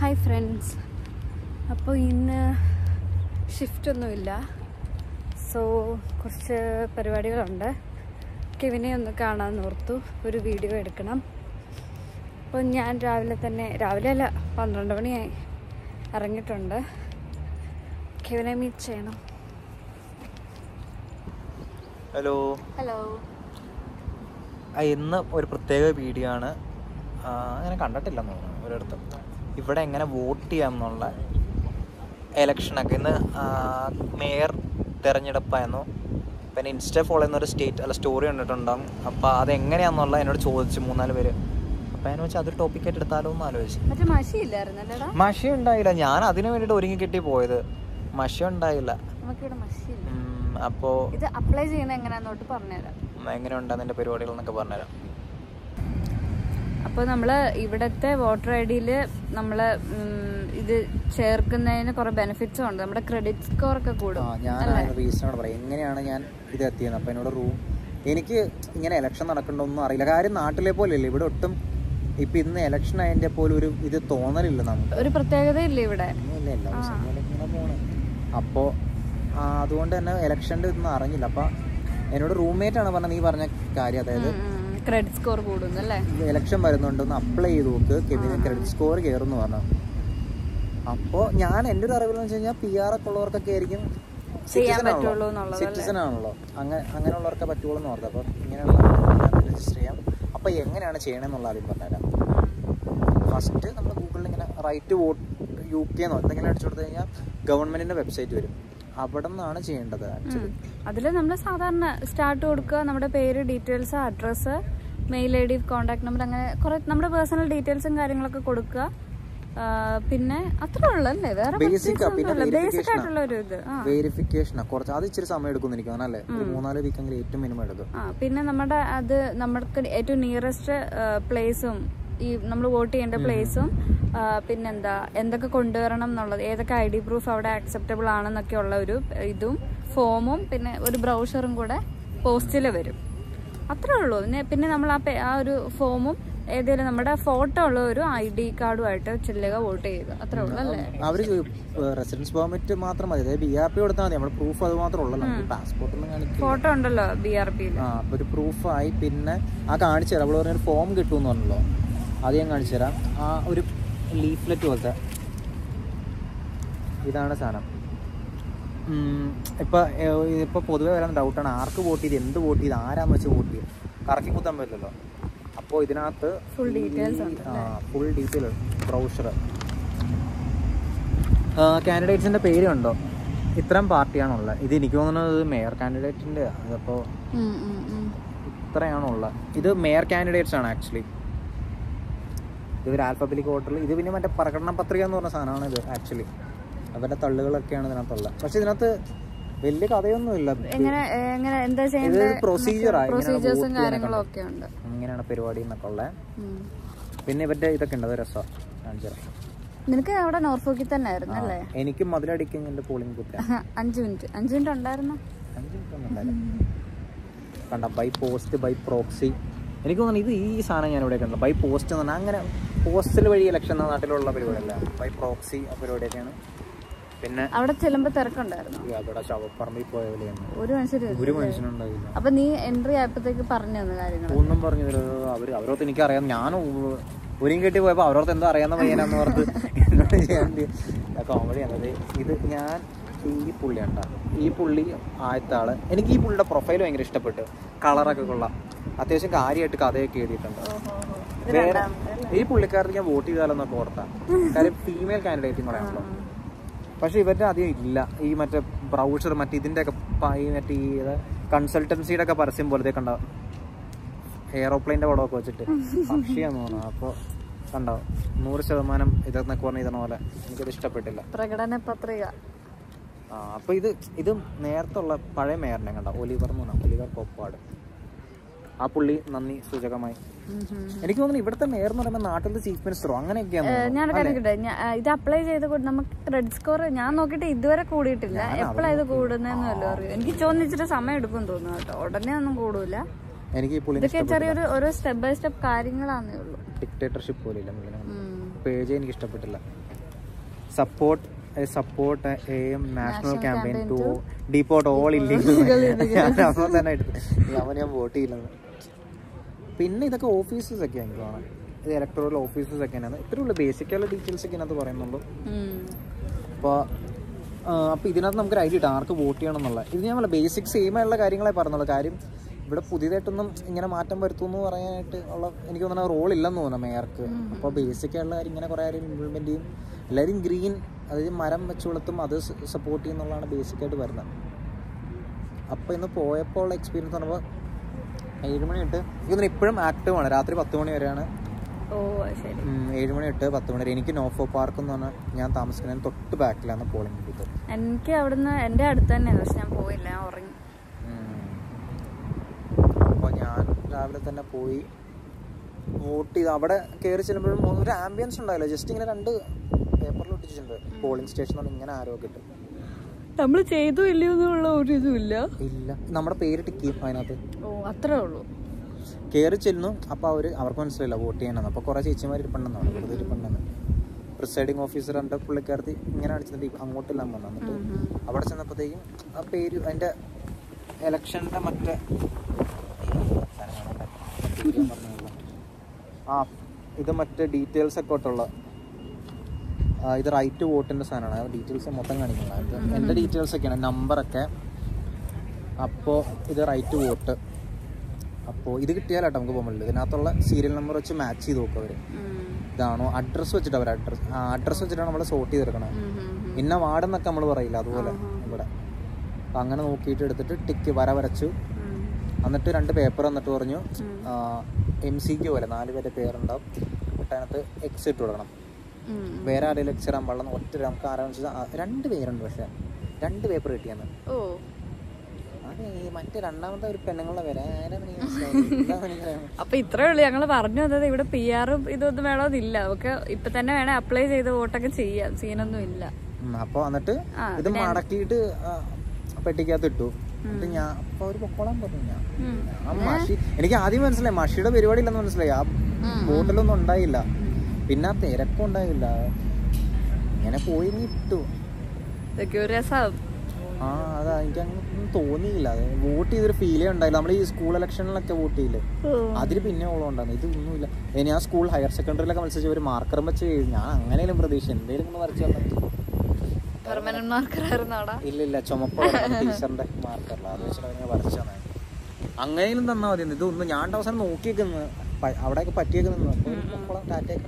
Hi friends അപ്പോൾ ഇന്ന് shift ഒന്നുമില്ല സോ കുറച്ച് പരിപാടികളുണ്ട് കെവിനെ ഒന്ന് കാണാൻ ഓർത്തു ഒരു വീഡിയോ എടുക്കണം അപ്പോൾ ഞാൻ രാവിലെ തന്നെ രാവിലെ അല്ല പന്ത്രണ്ട് മണിയായി ഇറങ്ങിയിട്ടുണ്ട് കെവിനെ മീറ്റ് ചെയ്യണം ഹലോ ഹലോ ആ, ഇന്ന് ഒരു പ്രത്യേക വീഡിയോ ആണ് ആ, അങ്ങനെ കണ്ടിട്ടില്ലെന്ന് തോന്നുന്നു ഒരിടത്തും ഇവിടെ എങ്ങനെ വോട്ട് ചെയ്യാം എന്നുള്ള എലക്ഷനൊക്കെ ഇന്ന് ആ, മേയർ തിരഞ്ഞെടുപ്പായിരുന്നു പിന്നെ ഇൻസ്റ്റ ഫോളോ ചെയ്യുന്ന ഒരു സ്റ്റേറ്റ് അല്ല സ്റ്റോറി കണ്ടിട്ടുണ്ടാകും അപ്പോൾ അതെങ്ങനെയാണെന്നുള്ള എന്നോട് ചോദിച്ചു മൂന്നാല് പേര് അപ്പോൾ അതിനെ വെച്ച് അതൊരു ടോപ്പിക്കായിട്ട് എടുത്താലോ എന്ന് ആലോചിച്ചു മറ്റേ മഷിയില്ലായിരുന്നല്ലേടാ മഷി ഉണ്ടായില്ല ഞാൻ അതിന് വേണ്ടിയിട്ട് ഒരുങ്ങി കെട്ടി പോയത് മഷി ഉണ്ടായില്ല നമുക്കിവിടെ മഷിയില്ല അപ്പോൾ ഇത് അപ്ലൈ ചെയ്യുന്നത് എങ്ങനെയാന്നോട്ട് പറഞ്ഞുതരാം എങ്ങനെ ഉണ്ടാകുന്ന പരിപാടികൾ എന്നൊക്കെ പറഞ്ഞുതരാം അപ്പോൾ നമ്മൾ ഇവിടുത്തെ വോട്ടർ ഐ ഡിയിൽ നമ്മൾ ഇത് ചേർക്കുന്നതിന് കുറേ ബെനിഫിറ്റ്സും ഉണ്ട് നമ്മുടെ ക്രെഡിറ്റ് സ്കോർ ഒക്കെ കൂടും ആ ഞാൻ റീസണോട് പറയാം എങ്ങനെയാണ് ഞാൻ ഇത് എത്തിയത് അപ്പം എന്നോട് റൂം എനിക്ക് ഇങ്ങനെ ഇലക്ഷൻ നടക്കണ്ടൊന്നും അറിയില്ല കാര്യം നാട്ടിലെ പോലെ അല്ലേ ഇവിടെ ഒട്ടും ഇപ്പം ഇന്ന് ഇലക്ഷൻ അതിൻ്റെ പോലും ഒരു ഇത് തോന്നലില്ല നമുക്ക് ഒരു പ്രത്യേകതയില്ല ഇവിടെ ഒന്നുമില്ല എല്ലാ ദിവസവും ഇങ്ങനെ ഇങ്ങനെ പോണ് അപ്പോൾ അതുകൊണ്ട് തന്നെ ഇലക്ഷൻ്റെ ഇതൊന്നും അറിഞ്ഞില്ല അപ്പം എന്നോട് റൂംമേറ്റ് ആണ് പറഞ്ഞത് നീ പറഞ്ഞ കാര്യം അതായത് ക്രെഡിറ്റ് സ്കോർ കൂടുന്നു അല്ലേ ഇലക്ഷൻ വരുന്നുണ്ട് ഒന്ന് അപ്ലൈ ചെയ്ത് നോക്ക് കെവിന് ക്രെഡിറ്റ് സ്കോർ കയറുന്നു പറഞ്ഞു അപ്പോൾ ഞാൻ എൻ്റെ ഒരു അറിവിൽ വെച്ച് കഴിഞ്ഞാൽ പി ആർ ഒക്കെ ഉള്ളവർക്കൊക്കെ ആയിരിക്കും ചെയ്യാൻ പറ്റുള്ളൂ എന്നുള്ളത് സിറ്റിസൺ ആണല്ലോ അങ്ങനെ അങ്ങനെയുള്ളവർക്ക് പറ്റുള്ളൂ എന്ന് ഓർത്ത് അപ്പം ഇങ്ങനെയുള്ള രജിസ്റ്റർ ചെയ്യാം അപ്പം എങ്ങനെയാണ് ചെയ്യണമെന്നുള്ള ആദ്യം പറഞ്ഞുതരാം ഫസ്റ്റ് നമ്മൾ ഗൂഗിളിൽ ഇങ്ങനെ റൈറ്റ് വോട്ട് യു കെ എന്നോ എന്തെങ്കിലും അടിച്ചു കൊടുത്തു കഴിഞ്ഞാൽ ഗവൺമെന്റിന്റെ വെബ്സൈറ്റ് വരും അവിടെ നിന്നാണ് ചെയ്യേണ്ടത് ആക്ച്വലി അതിൽ നമ്മൾ സാധാരണ സ്റ്റാർട്ട് കൊടുക്കുക നമ്മുടെ പേര് details address mail I D contact number അങ്ങനെ കുറെ നമ്മുടെ പേഴ്സണൽ ഡീറ്റെയിൽസും കാര്യങ്ങളൊക്കെ കൊടുക്കുക ആ, പിന്നെ അത്രേ ഉള്ളൂ അല്ലേ വേറെ ബേസിക് പിന്നെ ബേസിക് ആയിട്ടുള്ള ഒരു ഇത് ആ വെരിഫിക്കേഷൻ കുറച്ച് അത് ഇച്ചിരി സമയം എടുക്കും എനിക്ക് തോന്നുന്നു അല്ലേ ഒരു മൂന്നാല് വീക്കെങ്കിലും ഏറ്റവും മിനിമം എടുക്കും ആ പിന്നെ നമ്മുടെ അത് നമ്മൾക്ക് ഏറ്റവും നിയറസ്റ്റ് പ്ലേസും ഈ നമ്മൾ വോട്ട് ചെയ്യേണ്ട പ്ലേസും പിന്നെന്താ എന്തൊക്കെ കൊണ്ടുവരണം എന്നുള്ളത് ഏതൊക്കെ ഐ ഡി പ്രൂഫ് അവിടെ ആക്സെപ്റ്റബിൾ ആണെന്നൊക്കെ ഉള്ള ഒരു ഇതും ഫോമും പിന്നെ ഒരു ബ്രൗഷറും കൂടെ പോസ്റ്റിൽ വരും അത്രേ ഉള്ളൂ പിന്നെ പിന്നെ നമ്മൾ ആ പേ- ആ ഒരു ഫോമും ഏതെങ്കിലും നമ്മുടെ ഫോട്ടോ ഉള്ള ഒരു ഐ ഡി കാർഡുമായിട്ട് ചെല്ലുക വോട്ട് ചെയ്യുക അത്രേ ഉള്ളൂ അല്ലേ അവര് റെസിഡൻസ് പെർമിറ്റ് മാത്രം മതി അതായത് ബി ആർ പി കൊടുത്താൽ മതി നമ്മുടെ പ്രൂഫ് അത് മാത്രമേ ഉള്ളൂ നമുക്ക് പാസ്പോർട്ട് ഒന്നും കാണിക്കില്ല ഫോട്ടോ ഉണ്ടല്ലോ ബി ആർ പിയിൽ ആ അപ്പൊ ഒരു പ്രൂഫായി പിന്നെ ആ കാണിച്ചു തരാം അവള് പറഞ്ഞൊരു ഫോം കിട്ടുമെന്ന് പറഞ്ഞല്ലോ അത് ഞാൻ കാണിച്ചു തരാം ആ ഒരു ലീഫ്ലെറ്റ് പോലത്തെ ഇതാണ് സാധനം ഉം, ഇപ്പൊ ഏഹ്, ഇപ്പൊ പൊതുവെ വരാൻ ഡൗട്ടാണ് ആർക്ക് വോട്ട് ചെയ്ത് എന്ത് വോട്ട് ചെയ്ത് ആരാന്ന് വെച്ച് വോട്ട് ചെയ്ത് കറക്കി കുത്താൻ പറ്റില്ലല്ലോ അപ്പോൾ ഇതിനകത്ത് Full details full detail brochure കാൻഡിഡേറ്റ്സിന്റെ പേരുണ്ടോ ഇത്തരം പാർട്ടിയാണുള്ളത് ഇത് എനിക്ക് തോന്നുന്നത് മേയർ കാൻഡിഡേറ്റിന്റെ അതപ്പോൾ ഇത്രയാണുള്ളത് ഇത് മേയർ കാൻഡിഡേറ്റ്സ് ആണ് ആക്ച്വലി ഇത് ഒരു ആൽഫബറ്റിക് ഓർഡറിൽ ഇത് പിന്നെ മറ്റേ പ്രകടന പത്രിക എന്ന് പറഞ്ഞ സാധനമാണ് ഇത് ആക്ച്വലി അവരുടെ തള്ളുകളൊക്കെയാണ് ഇതിനകത്തുള്ളത് പക്ഷെ ഇതിനകത്ത് വലിയ കഥയൊന്നുമില്ല എങ്ങനെ എങ്ങനെ എന്താ ഇത് ചെയ്യേണ്ടത് പ്രൊസീജിയറാ പ്രൊസീജിയേഴ്സും കാര്യങ്ങളും ഒക്കെ ഉണ്ട് ഇങ്ങനെയാണ് പരിപാടി എന്നൊക്കെ ഉള്ളത് ഉം. പിന്നെ ഇവരുടെ ഇതൊക്കെ ഉണ്ട് അത് രസം കാണിച്ചു തരാം. നിനക്ക് അവിടെ നോർഫോക്കിൽ തന്നെ ആയിരുന്നു അല്ലേ എനിക്ക് മതിലടിക്കാൻ എൻ്റെ പോളിംഗ് കുത്ത അഞ്ചു മിനിറ്റ് അഞ്ചു മിനിറ്റ് ഉണ്ടായിരുന്നു അഞ്ച് മിനിറ്റ് ഒന്നും ഉണ്ടായില്ല. കണ്ട ബൈ പോസ്റ്റ് ബൈ പ്രോക്സി എനിക്ക് തോന്നുന്നു ഇത് ഈ സാധനം ഞാൻ ഇവിടെ കണ്ടു ബൈ പോസ്റ്റ് എന്ന് പറഞ്ഞാൽ അങ്ങനെ പോസ്റ്റൽ വഴി ഇലക്ഷൻ എന്ന നാട്ടിലുള്ള പരിപാടിയല്ല ബൈ പ്രോക്സി ആ പരിപാടിയൊക്കെയാണ് പിന്നെ അവിടെ ചെല്ലുമ്പോ തിരക്കുണ്ടായിരുന്നു ഈ അവിടെ ശവപ്പറമ്പിൽ പോയ പോലെയാണ് ഒരു മനുഷ്യര് ഒരു മനുഷ്യനുണ്ടായില്ല അപ്പൊ നീ എൻട്രി ആയപ്പോഴത്തേക്ക് പറഞ്ഞു തന്നു കാര്യങ്ങൾ ഒന്നും പറഞ്ഞു തരുമോ അവര് അവരോർത്ത് എനിക്കറിയാം ഞാൻ ഒരുങ്ങി കെട്ടി പോയപ്പോൾ അവരോർത്ത് എന്തോ അറിയാവുന്ന പയ്യനാന്ന് ഓർത്ത് എന്നോട് ചെയ്യാൻ കോമഡി എന്നത് ഇത് ഞാൻ ഈ പുള്ളി ഉണ്ടാ ഈ പുള്ളി ആദ്യത്തെ ആള് എനിക്ക് ഈ പുള്ളിയുടെ പ്രൊഫൈൽ ഭയങ്കര ഇഷ്ടപ്പെട്ടു കളറൊക്കെ കൊള്ളാം അത്യാവശ്യം കാര്യമായിട്ട് കഥയൊക്കെ എഴുതിയിട്ടുണ്ട് വേറെ ഈ പുള്ളിക്കാർക്ക് ഞാൻ വോട്ട് ചെയ്താലെന്നൊക്കെ ഓർത്താ കാര്യം ഫീമെയിൽ കാൻഡിഡേറ്റ് എന്ന് പറയാമല്ലോ പക്ഷെ ഇവരുടെ അധികം ഇല്ല ഈ മറ്റേ ബ്രൗസർ മറ്റേ ഇതിന്റെ ഒക്കെ ഈ മറ്റേ ഈ കൺസൾട്ടൻസിയുടെ ഒക്കെ പരസ്യം പോലത്തെ കണ്ട എയറോപ്ലെയിൻ്റെ പടമൊക്കെ വെച്ചിട്ട് പക്ഷിയാന്ന് തോന്നുന്നു അപ്പോൾ കണ്ടോ നൂറ് ശതമാനം ഇതെന്നൊക്കെ പറഞ്ഞ ഇതണ പോലെ എനിക്കത് ഇഷ്ടപ്പെട്ടില്ല പ്രകടന പത്രിക ആ അപ്പോൾ ഇത് ഇത് നേരത്തെ ഉള്ള പഴയ മേയറിനെ കണ്ട ഒലിവർ എന്ന് പറഞ്ഞാൽ ഒലിവർ പോപ്പാട് ആ പുള്ളി നന്ദി സൂചകമായി എനിക്ക് തോന്നുന്നു ഇവിടുത്തെ മേയർ എന്ന് പറയുമ്പോൾ നാട്ടിലത്തെ ചീഫ് മിനിസ്റ്ററോ അങ്ങനെയൊക്കെയാണ് ഞാൻ കണ്ടിട്ട് ഇത് അപ്ലൈ ചെയ്ത് കൊണ്ട് നമുക്ക് ക്രെഡിറ്റ് സ്കോർ ഞാൻ നോക്കിയിട്ട് ഇതുവരെ കൂടിയിട്ടില്ല എപ്പോഴാണ് ഇത് കൂടുന്നതെന്ന് വല്ലതും അറിയോ എനിക്ക് ചോദിച്ചിട്ട് സമയം എടുക്കും തോന്നുന്നു കേട്ടോ ഉടനെ ഒന്നും കൂടൂല എനിക്ക് ഈ പുള്ളിനെ ഇതൊക്കെ ചെറിയൊരു ഓരോ സ്റ്റെപ്പ് ബൈ സ്റ്റെപ്പ് കാര്യങ്ങളാന്നേ ഉള്ളൂ ഡിക്റ്റേറ്റർഷിപ്പ് പോലെ ഇല്ല ഉം. പേജ് എനിക്ക് ഇഷ്ടപ്പെട്ടില്ല support support A M national National campaign campaign to to deport all illegal ഞാൻ അവൻ തന്നെ എടുത്തു അവൻ ഞാൻ വോട്ട് ചെയ്യില്ലെന്ന് പിന്നെ ഇതൊക്കെ ഓഫീസസ് ഒക്കെ എനിക്ക് കാണാം ഇത് ഇലക്ട്രോറൽ ഓഫീസസ് ഒക്കെയാണ് ഇത്രയേ ഉള്ളൂ ബേസിക് ആയുള്ള ഡീറ്റെയിൽസ് ഒക്കെ ഇതിനകത്ത് പറയുന്നുള്ളൂ ഉം. അപ്പോൾ അപ്പോൾ ഇതിനകത്ത് നമുക്കൊരു ഐഡിയ ഇട്ടാം ആർക്ക് വോട്ട് ചെയ്യണം എന്നുള്ള ഇത് ഞാൻ ബേസിക് സെയിം ആയുള്ള കാര്യങ്ങളെ പറഞ്ഞുള്ളൂ കാര്യം ഇവിടെ പുതിയതായിട്ടൊന്നും ഇങ്ങനെ മാറ്റം വരുത്തുമെന്ന് പറയാനായിട്ട് ഉള്ള എനിക്ക് തോന്നുന്ന റോൾ ഇല്ലെന്ന് തോന്നുന്നു മേയർക്ക് അപ്പോൾ ബേസിക് ആയുള്ള കാര്യം ഇങ്ങനെ കുറേ കാര്യം ഇംപ്ലിമെൻറ്റ് ചെയ്യും എല്ലാവരും ഗ്രീൻ അതായത് മരം വെച്ച് കൊടുത്തും അത് സപ്പോർട്ട് ചെയ്യുന്നുള്ളതാണ് ബേസിക് ആയിട്ട് വരുന്നത് അപ്പോൾ ഇന്ന് പോയപ്പോൾ ഉള്ള എക്സ്പീരിയൻസ് പറയുമ്പോൾ ഏഴ് മണി തൊട്ട് ഇതൊന്നും ഇപ്പോഴും ആക്റ്റീവ് ആണ് രാത്രി പത്ത് മണി വരെയാണ് ഓ അത് ശരി ഉം, ഏഴ് മണി തൊട്ട് പത്ത് മണി വരെ എനിക്ക് നോഫോ പാർക്ക് എന്ന് പറഞ്ഞാൽ ഞാൻ താമസിക്കുന്നതിന് തൊട്ട് ബാക്കിലാണ് പോളിംഗ് ബൂത്ത് എനിക്ക് അവിടുന്ന് എൻ്റെ അടുത്ത് തന്നെയാണ് പക്ഷെ ഞാൻ പോയില്ല ഞാൻ ഉറങ്ങി അപ്പോൾ ഞാൻ രാവിലെ തന്നെ പോയി വോട്ട് ചെയ്ത് അവിടെ കയറി ചെല്ലുമ്പോഴും ഒരു ആംബിയൻസ് ഉണ്ടായില്ല ജസ്റ്റ് ഇങ്ങനെ രണ്ട് പേപ്പറിൽ ഒട്ടിച്ചിട്ടുണ്ട് പോളിംഗ് സ്റ്റേഷൻ എന്ന് ഇങ്ങനെ ആരോ കിട്ടും നമ്മൾ ചെയ്തു ഇല്ലയോ എന്നുള്ള ഒരു ഇതും ഇല്ല ഇല്ല നമ്മുടെ പേര് ടിക്ക് ചെയ്യും അതിനകത്ത് ഓ അത്രേ ഉള്ളൂ കയറി ചെല്ലുന്നു അപ്പോൾ അവർ അവർക്ക് മനസ്സിലായില്ല വോട്ട് ചെയ്യാനെന്ന് അപ്പോൾ കുറേ ചേച്ചിമാർ ഇരിപ്പുണ്ടെന്ന് അവിടെ വെറുതെ ഇരിപ്പുണ്ടെന്ന് പ്രിസൈഡിങ് ഓഫീസർ എൻ്റെ പുള്ളിക്കാരത്തി ഇങ്ങനെ അടിച്ചിട്ട് അങ്ങോട്ടെല്ലാം വന്നു എന്നിട്ട് ഉം, ഉം. അവിടെ ചെന്നപ്പോഴത്തേക്കും ആ പേര് അതിൻ്റെ ഇലക്ഷൻ്റെ മറ്റേ ആ ഇത് മറ്റേ ഡീറ്റെയിൽസ് ഒക്കെ തൊട്ടുള്ള ആ, ഇത് റൈറ്റ് വോട്ടിൻ്റെ സാധനമാണ് ഡീറ്റെയിൽസ് മൊത്തം കാണിക്കുന്നത് ഇത് എൻ്റെ ഡീറ്റെയിൽസ് ഒക്കെയാണ് നമ്പറൊക്കെ അപ്പോൾ ഇത് റൈറ്റ് വോട്ട് അപ്പോൾ ഇത് കിട്ടിയാലാട്ടോ നമുക്ക് പോകാൻ പറ്റില്ല ഇതിനകത്തുള്ള സീരിയൽ നമ്പർ വെച്ച് മാച്ച് ചെയ്ത് നോക്കും അവർ ഉം. ഇതാണോ അഡ്രസ്സ് വെച്ചിട്ട് അവർ അഡ്രസ് ആ അഡ്രസ്സ് വെച്ചിട്ടാണ് നമ്മൾ സോർട്ട് ചെയ്തെടുക്കണം ഉം, ഉം, ഉം. ഇന്ന വാർഡെന്നൊക്കെ നമ്മൾ പറയില്ല അതുപോലെ ഇവിടെ അപ്പം അങ്ങനെ നോക്കിയിട്ട് എടുത്തിട്ട് ടിക്ക് വര വരച്ചു ഉം. എന്നിട്ട് രണ്ട് പേപ്പർ എന്നിട്ട് പറഞ്ഞു ഉം. എം സിക്ക് പോലെ നാല് പേരുടെ പേരുണ്ടാവും എന്നിട്ട് അതിനകത്ത് എക്സ് ഇട്ട് കൊടുക്കണം ഉം. വേറെ ആരെങ്കിലും എക്സ് ഇടാൻ പാടില്ല ഒറ്റ നമുക്ക് ആരാണെന്ന് വെച്ചാൽ ആ, രണ്ട് പേരുണ്ട് പക്ഷേ രണ്ട് പേപ്പർ കിട്ടിയെന്ന് ഓ അത് ഈ മറ്റേ രണ്ടാമത്തെ ഒരു പെണ്ണുങ്ങളുടെ പേര് ആരാ എനിക്ക് മനസ്സിലായില്ല. എന്താ മനസ്സിലായത്? അപ്പൊ ഇത്രേ ഉള്ളൂ ഞങ്ങൾ പറഞ്ഞു വന്നത് ഇവിടെ പി ആറും ഇതൊന്നും വേണമെന്നില്ല നമുക്ക് ഇപ്പൊ തന്നെ വേണേ അപ്ലൈ ചെയ്ത് വോട്ടൊക്കെ ചെയ്യാം സീനൊന്നും ഇല്ല ഉം, അപ്പോൾ എന്നിട്ട് ആ, ഇത് മടക്കിയിട്ട് ആ, പെട്ടിക്കകത്ത് ഇട്ടു എന്നിട്ട് ഞാൻ അപ്പോൾ അവർ പൊക്കോളാൻ പറഞ്ഞു ഞാൻ ഉം. ആ മഷി എനിക്ക് ആദ്യം മനസ്സിലായി മഷിയുടെ പരിപാടി ഇല്ലെന്ന് മനസ്സിലായി ആ ബോട്ടിലൊന്നും ഉണ്ടായില്ല പിന്നെ ആ തിരക്കും ഉണ്ടായില്ല ഇങ്ങനെ പോയി ഇങ്ങ് ഇട്ടു ഇതൊക്കെ ഒരു രസം ആ അതാ എനിക്ക് അങ്ങനെ തോന്നിയില്ല അത് വോട്ട് ചെയ്തൊരു ഫീലേ ഉണ്ടായില്ല നമ്മൾ ഈ സ്കൂൾ ഇലക്ഷനിലൊക്കെ വോട്ട് ചെയ്യില്ലേ അതിന് പിന്നെ ഓളം ഉണ്ടായിരുന്നു ഇതൊന്നുമില്ല ഏ, ഞാൻ സ്കൂൾ ഹയർ സെക്കൻഡറിയിലൊക്കെ മത്സരിച്ച് ഒരു മാർക്കറും വെച്ച് എഴുതി. ഞാൻ അങ്ങനെയും പ്രതീക്ഷ എന്തെങ്കിലും ഒന്ന് വരച്ച് തന്നിട്ട് പെർമനന്റ് മാർക്കറായിരുന്നു അവിടെ ഇല്ല ഇല്ല ചുമപ്പ ടീച്ചറിന്റെ മാർക്കറില്ല അത് വെച്ചിട്ട് ഞാൻ വരച്ചു തന്നെ അങ്ങനെയും തന്നാ മതി ഇതൊന്നും ഞാൻ അവസാനം നോക്കിയേക്കുന്നു അവിടെയൊക്കെ പറ്റിയേക്ക് നിന്ന് അപ്പോൾ ഒരു പൊക്കോളം ടാറ്റയൊക്കെ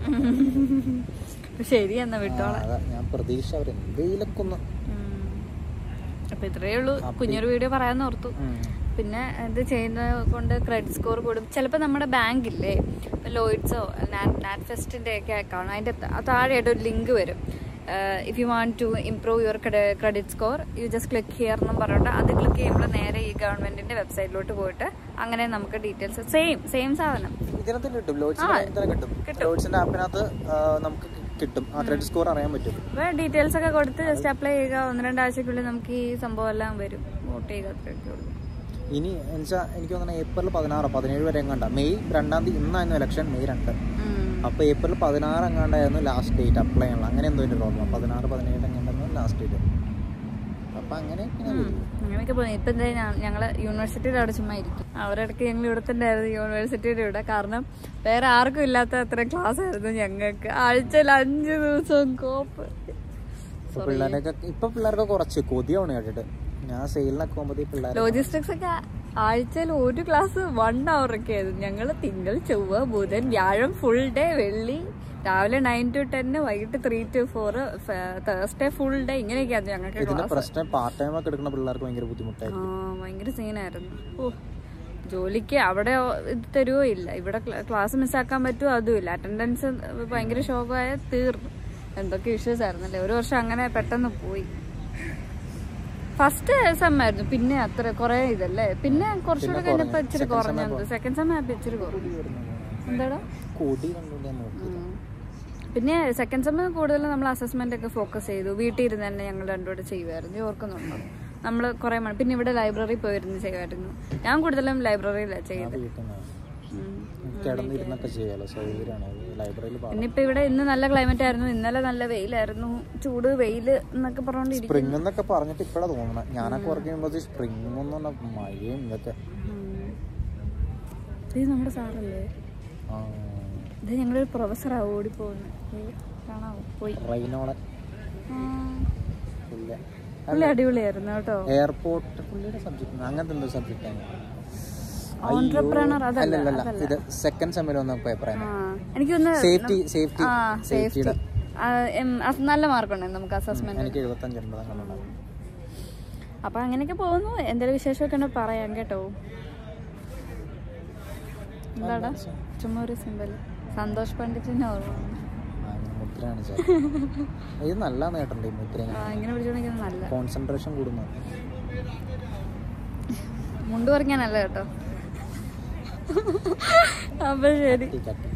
ശരി എന്നാ ആ, വിട്ടോളാം അതാ ഞാൻ പ്രതീക്ഷ അവർ എന്തെങ്കിലുമൊക്കെ ഒന്ന് ഉം. അപ്പൊ ഇത്രയേ ഉള്ളൂ കുഞ്ഞൊരു വീഡിയോ പറയാന്ന് ഓർത്തു ഉം. പിന്നെ ഇത് ചെയ്യുന്നത് കൊണ്ട് ക്രെഡിറ്റ് സ്കോർ കൂടും ചിലപ്പോൾ നമ്മുടെ ബാങ്ക് ഇല്ലേ ലോയിഡ്സോ നാറ്റ് ഫെസ്റ്റിൻ്റെ ഒക്കെ അക്കൗണ്ട് അതിൻ്റെ താഴെയായിട്ട് ഒരു ലിങ്ക് വരും if you want to improve your credit score you just click here എന്നും പറഞ്ഞിട്ട് അത് ക്ലിക്ക് ചെയ്യുമ്പോൾ നേരെ ഈ ഗവൺമെന്റിന്റെ വെബ്സൈറ്റിലോട്ട് പോയിട്ട് അങ്ങനെ നമുക്ക് ഡീറ്റെയിൽസ് സെയിം സെയിം സാധനം ഇതിനകത്ത് കിട്ടും ലോഡ്സിന്റെ കിട്ടും ലോഡ്സിന്റെ ആപ്പിനകത്ത് ആ, നമുക്ക് കിട്ടും ആ ക്രെഡിറ്റ് സ്കോർ അറിയാൻ പറ്റും അപ്പോൾ ഡീറ്റെയിൽസ് ഒക്കെ കൊടുത്ത് ജസ്റ്റ് അപ്ലൈ ചെയ്യുക ഒന്ന് രണ്ടാഴ്ചക്കുള്ളിൽ നമുക്ക് ഈ സംഭവം എല്ലാം വരും വോട്ട് ചെയ്യുക അത്രയൊക്കെ ഉള്ളൂ ഇനി എന്നുവെച്ചാൽ എനിക്ക് തോന്നുന്നത് ഏപ്രിൽ പതിനാറ് പതിനേഴ് വരെ എങ്ങാണ്ട മെയ് രണ്ടാം തീയതി ഇന്നായിരുന്നു ഇലക്ഷൻ മെയ് രണ്ട് ഉം. അപ്പോൾ ഏപ്രിൽ പതിനാറ് എങ്ങാണ്ടായിരുന്നു ലാസ്റ്റ് ഡേറ്റ് അപ്ലൈ ചെയ്യണം അങ്ങനെ എന്തോ എൻ്റെ ഓർമ്മ പതിനാറ് പതിനേഴ് എങ്ങാണ്ടായിരുന്നു ലാസ്റ്റ് ഡേറ്റ് അപ്പം അങ്ങനെ അങ്ങനെയൊക്കെ പോയി ഇപ്പൊ എന്താ ഞാ- ഞങ്ങള് യൂണിവേഴ്സിറ്റിയുടെ അവിടെ ചുമ്മാ ഇരിക്കും അവരിടയ്ക്ക് ഞങ്ങൾ ഇവിടെ തന്നെ ആയിരുന്നു യൂണിവേഴ്സിറ്റിയുടെ ഇവിടെ കാരണം വേറെ ആർക്കും ഇല്ലാത്ത അത്ര ക്ലാസ് ആയിരുന്നു ഞങ്ങൾക്ക് ആഴ്ചയിൽ അഞ്ച് ദിവസം കോപ്പ് ഇപ്പൊ പിള്ളേരൊക്കെ ഇപ്പൊ പിള്ളേർക്ക് കുറച്ച് കൊതിയാണ് കേട്ടിട്ട് ഞാൻ സെയിലിനൊക്കെ പോകുമ്പോൾ പിള്ളേർ ലോജിസ്റ്റിക്സ് ഒക്കെ ആഴ്ചയിൽ ഒരു ക്ലാസ് വൺ അവർ ഒക്കെ ആയിരുന്നു ഞങ്ങൾ തിങ്കൾ ചൊവ്വ ബുധൻ വ്യാഴം ഫുൾ ഡേ വെള്ളി രാവിലെ നയൻ ടു ടെന്ന് വൈകിട്ട് three to four Thursday full day ഇങ്ങനെയൊക്കെയായിരുന്നു ഞങ്ങൾക്ക് ഇതിന്റെ പ്രശ്നം പാർട്ട് ടൈം ഒക്കെ എടുക്കുന്ന പിള്ളേർക്ക് ഭയങ്കര ബുദ്ധിമുട്ടായിരിക്കും ആ ഭയങ്കര സീനായിരുന്നു ഓ ജോലിക്ക് അവിടെ ഇത് തരുവോ ഇല്ല ഇവിടെ ക്ലാസ് മിസ്സാക്കാൻ പറ്റുമോ അതും ഇല്ല അറ്റൻഡൻസ് ഭയങ്കര ഷോക്കായ തീർന്നു എന്തൊക്കെ ഇഷ്യൂസ് ആയിരുന്നല്ലേ ഒരു വർഷം അങ്ങനെ പെട്ടെന്ന് പോയി ഫസ്റ്റ് സെം ആയിരുന്നു പിന്നെ അത്ര കുറെ ഇതല്ലേ പിന്നെ കുറച്ചുകൂടെ കഴിഞ്ഞപ്പോ ഇച്ചിരി കുറഞ്ഞു സെക്കൻഡ് സെം ആയപ്പോ ഇച്ചിരി കുറഞ്ഞു എന്താടാ കൊതി കണ്ടുകൊണ്ട് ഞാൻ നോക്കി ഉം. പിന്നെ സെക്കൻഡ് സെമ്മിൽ കൂടുതൽ നമ്മൾ അസസ്മെന്റ് ഒക്കെ ഫോക്കസ് ചെയ്തു വീട്ടിൽ ഇരുന്ന് തന്നെ ഞങ്ങൾ രണ്ടുകൂടെ ചെയ്യുമായിരുന്നു ഈ ഓർക്കുന്നുണ്ടോ നമ്മൾ കുറെ മണി പിന്നെ ഇവിടെ ലൈബ്രറി പോയിരുന്നു ചെയ്യുമായിരുന്നു ഞാൻ കൂടുതലും ലൈബ്രറിയിലാണ് ഞാൻ ചെയ്തത് വീട്ടിൽ നിന്ന് ഉം. കിടന്നിരുന്നൊക്കെ ചെയ്യാലോ സൗകര്യമാണ് അത് ലൈബ്രറിയിൽ പാടാം ഇന്നിപ്പോ ഇവിടെ ഇന്ന് നല്ല ക്ലൈമറ്റ് ആയിരുന്നു ഇന്നലെ നല്ല വെയിലായിരുന്നു ചൂട് വെയില് എന്നൊക്കെ പറഞ്ഞോണ്ടിരിക്കും സ്പ്രിംഗ് എന്നൊക്കെ പറഞ്ഞിട്ട് ഇപ്പഴാ തോന്നണേ ഞാനൊക്കെ വർക്ക് ചെയ്യുമ്പോൾ സ്പ്രിംഗ് എന്ന് പറഞ്ഞാൽ മഴയും ഇതൊക്കെ ഇത് നമ്മുടെ സാറല്ലേ ആ, ഇത് ഞങ്ങളൊരു പ്രൊഫസറാ ഓടിപ്പോകുന്നു കാണാവോ പോയി റൈനോളൻ ആ, ഇല്ല പുള്ളി അടിപൊളിയായിരുന്നു കേട്ടോ എയർപോർട്ട് പുള്ളിയുടെ സബ്ജക്ട് അങ്ങനത്തെ എന്തോ സബ്ജക്റ്റ് ആണ് ഓൺട്രപ്രണർ അതല്ല അല്ലല്ല ഇത് സെക്കൻഡ് സെമ്മിൽ വന്ന പേപ്പറാണ് ആ എനിക്കൊന്ന് സേഫ്റ്റി സേഫ്റ്റി ആ സേഫ്റ്റി സേഫ്റ്റിയുടെ നല്ല മാർക്കുണ്ടായിരുന്നു നമുക്ക് അസസ്മെന്റ് എനിക്ക് എഴുപത്തഞ്ച് എൺപതാം കണ്ടുണ്ടാവും അപ്പൊ അങ്ങനെയൊക്കെ പോകുന്നു എന്തെങ്കിലും വിശേഷമൊക്കെ ഉണ്ടെങ്കിൽ പറയാം കേട്ടോ എന്താടാ ചുമ്മാ ഒരു സിമ്പൽ സന്തോഷ് പണ്ഡിറ്റിന്റെ ഓർമ്മ വന്നു. മുദ്ര കാണിച്ചാൽ ഇത് നല്ല നേട്ടമുണ്ട് ഈ മുദ്ര ആ, ഇങ്ങനെ പിടിച്ചോണ്ടിരിക്കുന്നത് നല്ല കോൺസെൻട്രേഷൻ കൂടുന്നു മുണ്ട് പറിക്കാനല്ല കേട്ടോ അപ്പൊ ശരി കട്ടി കട്ടി